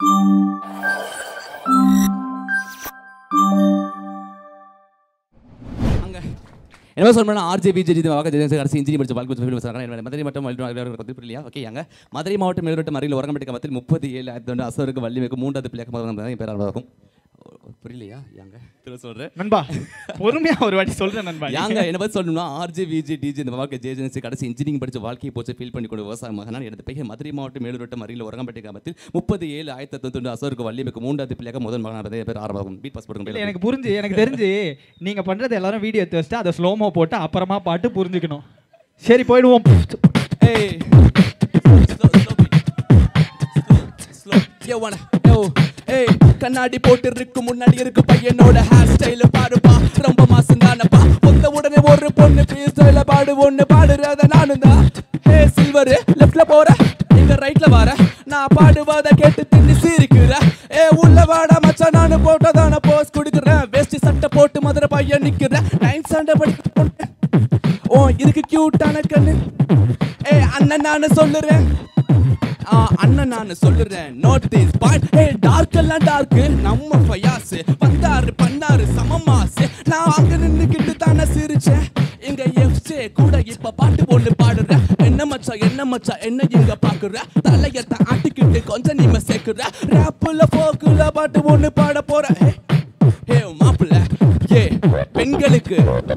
அங்க என்ன சொல்லணும் ஆர்ஜேபி ஜெஜி வாக்க ஜெஜி அரசு இன்ஜினியர் படிச்ச வாழ்க்கை ஃபீல்டு வச்சாங்க மதுரை மட்டும் கொத்து இல்லையா ஓகே அங்க மதுரை மாவட்டம் மேல்வட்டம் அருகில் உரங்கம்பட்டி கமத்தில் முப்பது ஏழு ஆயிரத்தி ஒன்று அசருக்கு வள்ளி வைக்கும் மூன்றாவது பிள்ளைக்கு என் பேர் அழகாகும் புரியலையா யாங்க திரு சொல்றேன் நண்பா பொறுமையா ஒரு வாட்டி சொல்றேன் நண்பா யாங்க என்ன பத்தி சொல்லணும்னா ஆர்ஜே விஜி டிஜி இந்த வாழ்க்கை ஜேஜென்சி கடைசி இன்ஜினியரிங் படிச்ச வாழ்க்கையை போச்சு ஃபீல் பண்ணி கொண்டு விவசாய மகனான் எனது பெயர் மதுரை மாவட்டம் மேலூர் அருகில் உரங்கம்பட்டி கிராமத்தில் முப்பது ஏழு ஆயிரத்தி தொண்ணூற்றி அசருக்கு வள்ளிமைக்கு மூன்றாவது பிள்ளையாக முதல் மகனான பேர் ஆரம்பம் பீட் பாஸ் இல்ல, போடுங்க எனக்கு புரிஞ்சு எனக்கு தெரிஞ்சு நீங்க பண்றது எல்லாரும் வீடியோ எடுத்து வச்சுட்டு அதை ஸ்லோமோ போட்டு அப்புறமா பாட்டு புரிஞ்சுக்கணும் சரி போயிடுவோம் Hey. Slow, slow beat. Slow. Yo, wanna. Yo. Hey. கண்ணாடி போட்டு இருக்கு முன்னாடி இருக்கு பையனோட ஹேர் ஸ்டைல் பாருப்பா ரொம்ப மாசம் தானப்பா பொத்த உடனே ஒரு பொண்ணு பீஸ்டைல பாடு ஒண்ணு பாடுறத நானும் தான் ஹே சில்வர் லெஃப்ட்ல போற இங்க ரைட்ல வர நான் பாடுவத கேட்டு தின்னு சிரிக்கிற ஏ உள்ள வாடா மச்சான் நானு போட்டதான போஸ் கொடுக்குறேன் வேஷ்டி சட்டை போட்டு மதுரை பையன் நிக்கிறேன் நைன் சண்டை படிக்க பொண்ணு ஓ இதுக்கு கியூட்டான கண்ணு ஏ அண்ணன் நானு சொல்லுறேன் ஆ, அண்ணன் நான் சொல்லுறேன் note this point a dark எல்லாம் டார்க் நம்ம ஃபயாஸ் வந்தாரு பண்ணாரு சமமாஸ் நான் அங்க நின்னுக்கிட்டு தானே சிரிச்சேன் இங்க எஃப்ஜே கூட இப்ப பாட்டு ஒண்ணு பாடுற என்ன மச்சான் என்ன மச்சான் என்ன இங்க பாக்குற தலையத்த ஆட்டிக்கிட்டு கொஞ்சம் நீம சேர்க்குற ரேப்புல போக்குல பாட்டு ஒண்ணு பாட போற ஏ, ஏ மாப்பிள்ள ஏ பெண்களுக்கு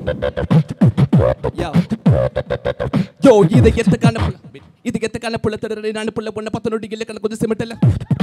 யா யோ இது எத்தக்கான புள்ள இது எத்தக்கான புள்ள தடரை நான் புள்ள பொண்ண பத்து நொடி இல்ல கண்ண கொஞ்சம் சிமெட்டல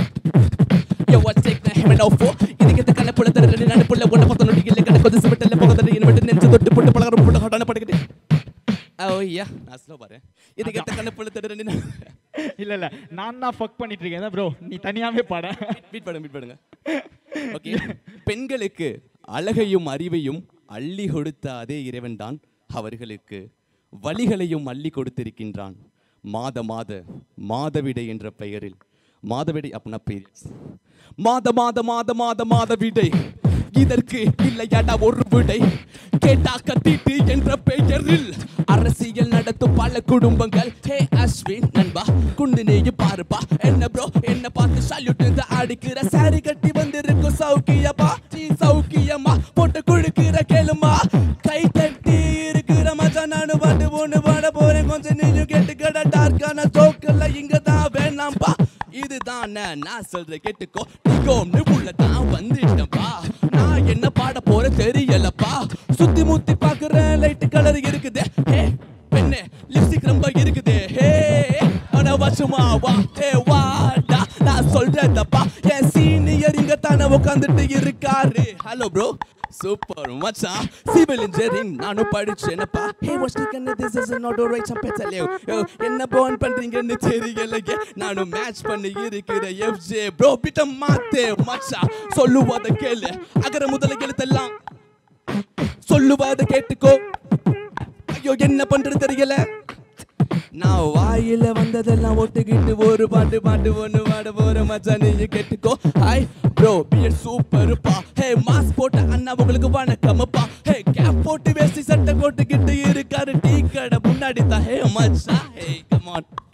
yo what take the heaven of இது எத்தக்கான புள்ள தடரை நான் புள்ள பொண்ண பத்து நொடி இல்ல கண்ண கொஞ்சம் சிமெட்டல போகதடி என்ன விட்டு நெஞ்சு தொட்டு போட்டு பலகரம் போட்டு ஹடான படுக்கிட்டு ஓ யா நான் ஸ்லோ பாரு இது எத்தக்கான புள்ள தடரை நான் இல்ல இல்ல நான் தான் ஃபக் பண்ணிட்டு இருக்கேன் ப்ரோ நீ தனியாவே பாட பீட் பண்ணுங்க பீட் பண்ணுங்க ஓகே பெண்களுக்கு அழகையும் அறிவையும் அள்ளி கொடுத்த அதே இறைவன்தான் அவர்களுக்கு வழிகளையும் அள்ளி கொடுத்திருக்கின்றான் மாத மாத மாதவிடை என்ற பெயரில் மாதவிடை அப்படின்னா periods. மாத மாத மாத மாத மாதவிடை இதற்கு இல்லையாடா ஒரு விடை கேட்டா கத்திட்டு என்ற பெயரில் அரசியல் நடத்தும் பல குடும்பங்கள் ஹே அஸ்வின் நண்பா குண்டு நெய்யு பாருப்பா என்ன ப்ரோ என்ன பார்த்து சல்யூட் இந்த அடிக்கிற சாரி கட்டி வந்திருக்கும் சௌக்கியப்பா நீ சௌக்கியமா போட்டு குழுக்கிற கேளுமா கை தட்டி இருக்கிற மச்சான் நானு பாட்டு ஒண்ணு பாட போறேன் கொஞ்சம் நீயும் கேட்டுக்கடா டார்க்கான சோக்கல்ல இங்க தான் வேணாம்பா இதுதான் நான் சொல்றேன் கேட்டுக்கோ நிகோம்னு உள்ளதான் வந்துட்டேன்பா நான் என்ன பாட போற தெரியலப்பா சுத்தி முத்தி பாக்குறேன் லைட் கலர் இருக்குது ஹே பெண்ணே லிப்ஸ்டிக் ரொம்ப இருக்குது ஹே ஆனா வசுமா வா ஹே வாடா நான் சொல்றதப்பா என் சீனியர் இங்க தானே உட்காந்துட்டு இருக்காரு ஹலோ ப்ரோ சூப்பர் மச்சான் சிவில் இன்ஜினியரிங் நானும் படிச்சேனப்பா hey what's taken this is not right some பெட்டலே என்ன போன் பண்றீங்கன்னு தெரியலையே நானும் மேட்ச் பண்ணி இருக்கிற எஃப்ஜே ப்ரோ பிட்ட மாத்தே மச்சான் சொல்லுவத கேளு அகர முதல எழுத்தெல்லாம் சொல்லுவத கேட்டுக்கோ ஐயோ என்ன பண்றது தெரியல நான் வாயில வந்ததெல்லாம் ஒட்டுக்கிட்டு ஒரு பாட்டு பாட்டு ஒண்ணு பாட போற மச்சான் நீங்க கேட்டுக்கோ ஹாய் ப்ரோ பியர் சூப்பர் பா ஹே மாஸ்க் போட்ட அண்ணா உங்களுக்கு வணக்கம்ப்பா ஹே கேப் போட்டு வேஷ்டி சட்டை போட்டுக்கிட்டு இருக்காரு டீ கடை முன்னாடி தான் ஹே மச்சான் ஹே கம் ஆன்